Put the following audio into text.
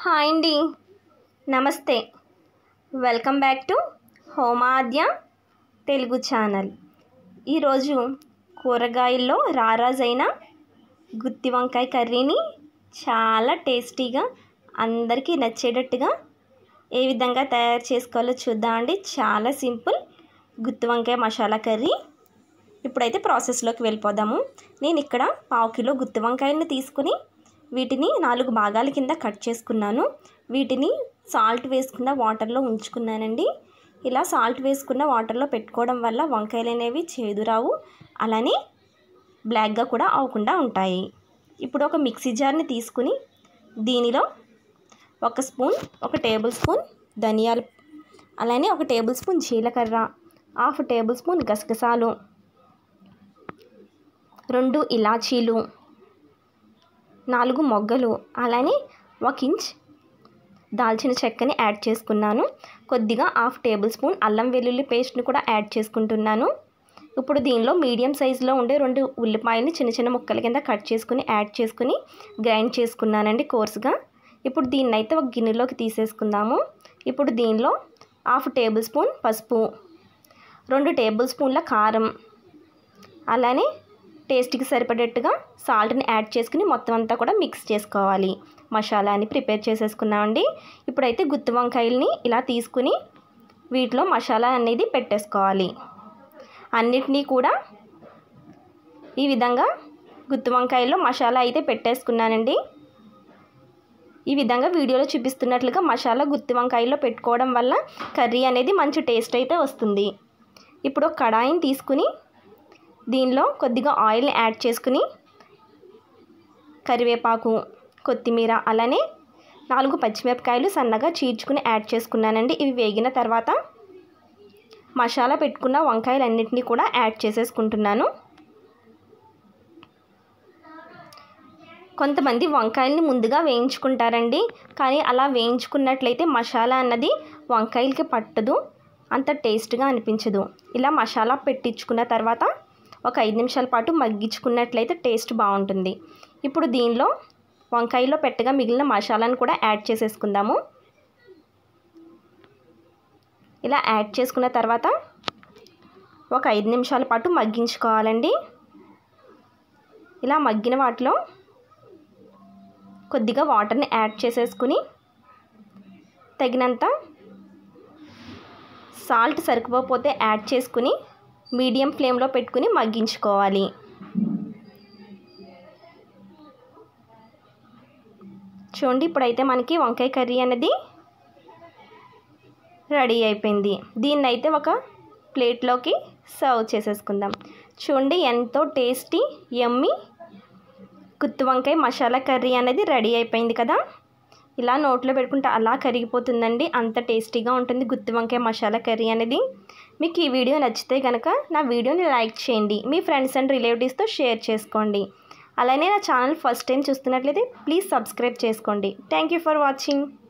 hi అండి నమస్తే welcome back to హోమాద్య తెలుగు ఛానల్ ఈరోజు కూరగాయల్లో రారాజైన గుత్తి వంకాయ కర్రీని చాలా టేస్టీగా అందరికీ నచ్చేటట్టుగా ఏ విధంగా తయారు చేసుకోవాలో చూద్దామండి చాలా సింపుల్ గుత్తి వంకాయ మసాలా కర్రీ ఇప్పుడైతే ప్రాసెస్లోకి వెళ్ళిపోదాము నేను ఇక్కడ పావు కిలో గుత్తి వంకాయలను తీసుకుని వీటిని నాలుగు భాగాల కింద కట్ చేసుకున్నాను వీటిని సాల్ట్ వేసుకున్న వాటర్లో ఉంచుకున్నానండి ఇలా సాల్ట్ వేసుకున్న వాటర్లో పెట్టుకోవడం వల్ల వంకాయలు అనేవి చేదురావు అలానే బ్లాక్గా కూడా అవ్వకుండా ఉంటాయి ఇప్పుడు ఒక మిక్సీ జార్ని తీసుకుని దీనిలో ఒక స్పూన్ ఒక టేబుల్ స్పూన్ ధనియాలు అలానే ఒక టేబుల్ స్పూన్ జీలకర్ర హాఫ్ టేబుల్ స్పూన్ గసగసాలు రెండు ఇలాచీలు నాలుగు మొగ్గలు అలానే ఒక ఇంచ్ దాల్చిన చెక్కని యాడ్ చేసుకున్నాను కొద్దిగా హాఫ్ టేబుల్ స్పూన్ అల్లం వెల్లుల్లి పేస్ట్ని కూడా యాడ్ చేసుకుంటున్నాను ఇప్పుడు దీనిలో మీడియం సైజులో ఉండే రెండు ఉల్లిపాయలని చిన్న చిన్న ముక్కల కింద కట్ చేసుకుని యాడ్ చేసుకుని గ్రైండ్ చేసుకున్నానండి కోర్స్గా ఇప్పుడు దీన్ని అయితే ఒక గిన్నెలోకి తీసేసుకుందాము ఇప్పుడు దీనిలో హాఫ్ టేబుల్ స్పూన్ పసుపు రెండు టేబుల్ స్పూన్ల కారం అలానే టేస్ట్కి సరిపడేట్టుగా సాల్ట్ని యాడ్ చేసుకుని మొత్తం అంతా కూడా మిక్స్ చేసుకోవాలి మసాలాని ప్రిపేర్ చేసేసుకున్నామండి ఇప్పుడైతే గుత్తి వంకాయలని ఇలా తీసుకుని వీటిలో మసాలా అనేది పెట్టేసుకోవాలి అన్నిటినీ కూడా ఈ విధంగా గుత్తి వంకాయల్లో మసాలా అయితే పెట్టేసుకున్నానండి ఈ విధంగా వీడియోలో చూపిస్తున్నట్లుగా మసాలా గుత్తి వంకాయలో పెట్టుకోవడం వల్ల కర్రీ అనేది మంచి టేస్ట్ అయితే వస్తుంది ఇప్పుడు ఒక కడాయిని తీసుకుని దీనిలో కొద్దిగా ఆయిల్ని యాడ్ చేసుకుని కరివేపాకు కొత్తిమీర అలానే నాలుగు పచ్చిమిరపకాయలు సన్నగా చీల్చుకుని యాడ్ చేసుకున్నానండి ఇవి వేగిన తర్వాత మసాలా పెట్టుకున్న వంకాయలన్నింటినీ కూడా యాడ్ చేసేసుకుంటున్నాను కొంతమంది వంకాయల్ని ముందుగా వేయించుకుంటారండి కానీ అలా వేయించుకున్నట్లయితే మసాలా అన్నది వంకాయలకి పట్టదు అంత టేస్ట్గా అనిపించదు ఇలా మసాలా పెట్టించుకున్న తర్వాత ఒక ఐదు నిమిషాల పాటు మగ్గించుకున్నట్లయితే టేస్ట్ బాగుంటుంది ఇప్పుడు దీనిలో వంకాయలో పెట్టగా మిగిలిన మసాలాను కూడా యాడ్ చేసేసుకుందాము ఇలా యాడ్ చేసుకున్న తర్వాత ఒక ఐదు నిమిషాల పాటు మగ్గించుకోవాలండి ఇలా మగ్గిన వాటిలో కొద్దిగా వాటర్ని యాడ్ చేసేసుకుని తగినంత సాల్ట్ సరిపోతే యాడ్ చేసుకుని మీడియం ఫ్లేమ్లో పెట్టుకుని మగ్గించుకోవాలి చూడండి ఇప్పుడైతే మనకి వంకాయ కర్రీ అనేది రెడీ అయిపోయింది దీన్ని అయితే ఒక ప్లేట్లోకి సర్వ్ చేసేసుకుందాం చూడండి ఎంతో టేస్టీ ఎమ్మి గుత్తి వంకాయ మసాలా కర్రీ అనేది రెడీ అయిపోయింది కదా ఇలా నోట్లో పెట్టుకుంటే అలా కరిగిపోతుందండి అంత టేస్టీగా ఉంటుంది గుత్తి వంకాయ మసాలా కర్రీ అనేది మీకు ఈ వీడియో నచ్చితే కనుక నా వీడియోని లైక్ చేయండి మీ ఫ్రెండ్స్ అండ్ రిలేటివ్స్తో షేర్ చేసుకోండి అలానే నా ఛానల్ ఫస్ట్ టైం చూస్తున్నట్లయితే ప్లీజ్ సబ్స్క్రైబ్ చేసుకోండి థ్యాంక్ యూ ఫర్ వాచింగ్